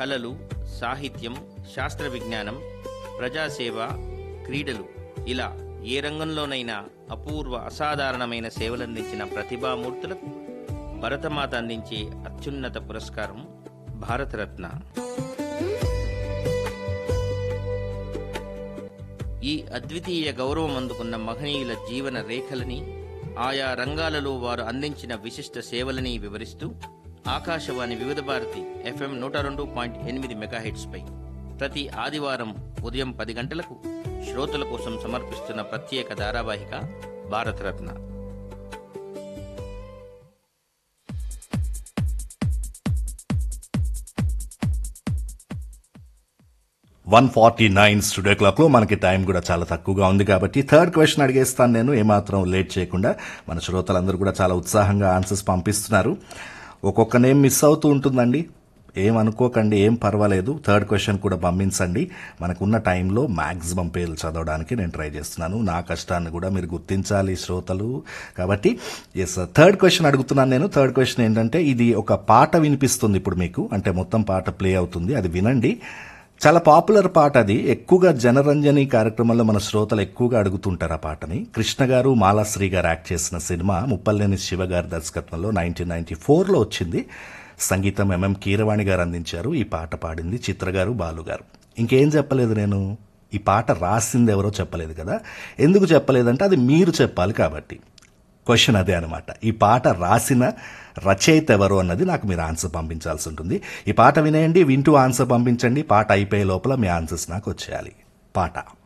కళలు సాహిత్యం శాస్త్ర విజ్ఞానం ప్రజాసేవ క్రీడలు ఇలా ఏ రంగంలోనైనా అపూర్వ అసాధారణమైన సేవలందించిన ప్రతిభామూర్తులకు భరతమాత అందించే అత్యున్నత పురస్కారం భారతరత్న ఈ అద్వితీయ గౌరవం అందుకున్న మహనీయుల జీవన రేఖలని ఆయా రంగాలలో వారు అందించిన విశిష్ట సేవలని వివరిస్తూ ఆకాశవాణి వివిధ భారతి ఎఫ్ఎం నూట రెండు పాయింట్ ఎనిమిది మెగాహెట్స్పై ప్రతి ఆదివారం ఉదయం పది గంటలకు శ్రోతల కోసం సమర్పిస్తున్న ప్రత్యేక ధారావాహిక Bharat Ratna one forty nine studio క్లాక్లో మనకి టైం కూడా చాలా తక్కువగా ఉంది కాబట్టి థర్డ్ క్వశ్చన్ అడిగేస్తాను నేను ఏమాత్రం లేట్ చేయకుండా మన శ్రోతలందరూ కూడా చాలా ఉత్సాహంగా ఆన్సర్స్ పంపిస్తున్నారు ఒక్కొక్క నేమ్ మిస్ అవుతూ ఉంటుందండి ఏం అనుకోకండి ఏం పర్వాలేదు థర్డ్ క్వశ్చన్ కూడా పంపించండి మనకున్న టైంలో మ్యాక్సిమం పేర్లు చదవడానికి నేను ట్రై చేస్తున్నాను నా కష్టాన్ని కూడా మీరు గుర్తించాలి శ్రోతలు కాబట్టి ఎస్ థర్డ్ క్వశ్చన్ అడుగుతున్నాను నేను థర్డ్ క్వశ్చన్ ఏంటంటే ఇది ఒక పాట వినిపిస్తుంది ఇప్పుడు మీకు అంటే మొత్తం పాట ప్లే అవుతుంది అది వినండి చాలా పాపులర్ పాట అది ఎక్కువగా జనరంజని కార్యక్రమంలో మన శ్రోతలు ఎక్కువగా అడుగుతుంటారు ఆ పాటని కృష్ణ గారు మాలాశ్రీ గారు యాక్ట్ చేసిన సినిమా ముప్పల్లేని శివ గారి దర్శకత్వంలో నైన్టీన్ నైన్టీ ఫోర్లో వచ్చింది సంగీతం ఎంఎం కీరవాణి గారు అందించారు ఈ పాట పాడింది చిత్ర గారు బాలు గారు ఇంకేం చెప్పలేదు నేను ఈ పాట రాసింది ఎవరో చెప్పలేదు కదా ఎందుకు చెప్పలేదంటే అది మీరు చెప్పాలి కాబట్టి క్వశ్చన్ అదే అనమాట ఈ పాట రాసిన రచయిత ఎవరు అన్నది నాకు మీరు ఆన్సర్ పంపించాల్సి ఉంటుంది ఈ పాట వినేయండి వింటూ ఆన్సర్ పంపించండి పాట అయిపోయే లోపల మీ ఆన్సర్స్ నాకు వచ్చేయాలి పాట